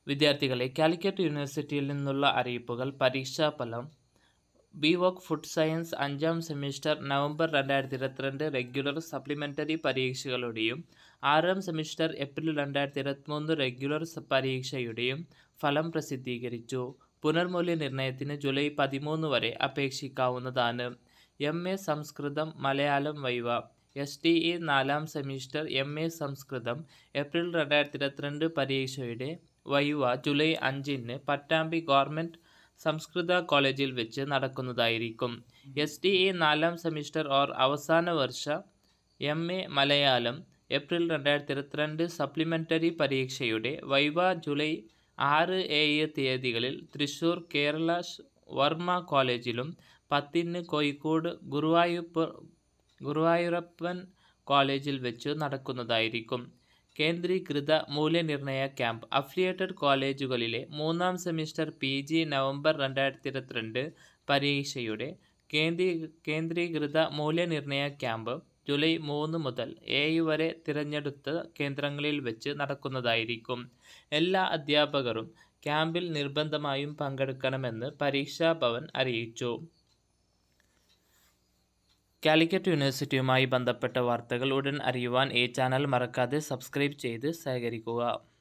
വിദ്യാർത്ഥികളെ കാലിക്കറ്റ് യൂണിവേഴ്സിറ്റിയിൽ നിന്നുള്ള അറിയിപ്പുകൾ പരീക്ഷാഫലം ബി വോക്ക് ഫുഡ് സയൻസ് അഞ്ചാം സെമിസ്റ്റർ നവംബർ രണ്ടായിരത്തി ഇരുപത്തിരണ്ട് റെഗുലർ സപ്ലിമെൻ്ററി പരീക്ഷകളുടെയും ആറാം സെമിസ്റ്റർ ഏപ്രിൽ രണ്ടായിരത്തി ഇരുപത്തിമൂന്ന് റെഗുലർ സ- പരീക്ഷയുടെയും ഫലം പ്രസിദ്ധീകരിച്ചു പുനർമൂല്യനിർണ്ണയത്തിന് ജൂലൈ പതിമൂന്ന് വരെ അപേക്ഷിക്കാവുന്നതാണ് M A Samskritham Malayalam viva S T E നാലാം semester M A Samskritham April രണ്ടായിരത്തി ഇരുപത്തിരണ്ട് പരീക്ഷയുടെ വൈവ ജൂലൈ അഞ്ചിന് പട്ടാമ്പി ഗവൺമെൻറ് സംസ്കൃത കോളേജിൽ വെച്ച് നടക്കുന്നതായിരിക്കും എസ് ടി ഇ നാലാം സെമിസ്റ്റർ ഓർ അവസാന വർഷ എം എ മലയാളം ഏപ്രിൽ രണ്ടായിരത്തി ഇരുപത്തിരണ്ട് സപ്ലിമെൻ്ററി പരീക്ഷയുടെ വൈവ ജൂലൈ ആറ് ഏഴ് തീയതികളിൽ തൃശൂർ കേരള ഷ്- വർമ്മ കോളേജിലും പത്തിന് കോഴിക്കോട് ഗുരുവായൂർ ഗുരുവായൂരപ്പൻ കോളേജിൽ വെച്ച് നടക്കുന്നതായിരിക്കും കേന്ദ്രീകൃത മൂല്യനിർണ്ണയ ക്യാമ്പ് അഫിലിയേറ്റഡ് കോളേജുകളിലെ മൂന്നാം സെമിസ്റ്റർ പി ജി നവംബർ രണ്ടായിരത്തി ഇരുപത്തിരണ്ട് പരീക്ഷയുടെ കേന്ദ്രീ കേന്ദ്രീകൃത മൂല്യനിർണ്ണയ ക്യാമ്പ് ജൂലൈ മൂന്ന് മുതൽ ഏഴ് വരെ തിരഞ്ഞെടുത്ത കേന്ദ്രങ്ങളിൽ വെച്ച് നടക്കുന്നതായിരിക്കും എല്ലാ അധ്യാപകരും ക്യാമ്പിൽ നിർബന്ധമായും പങ്കെടുക്കണമെന്ന് പരീക്ഷാ ഭവൻ അറിയിച്ചു കാലിക്കറ്റ് യൂണിവേഴ്സിറ്റിയുമായി ബന്ധപ്പെട്ട വാർത്തകൾ ഉടൻ അറിയുവാൻ ഈ ചാനൽ മറക്കാതെ സബ്സ്ക്രൈബ് ചെയ്ത് സഹകരിക്കുക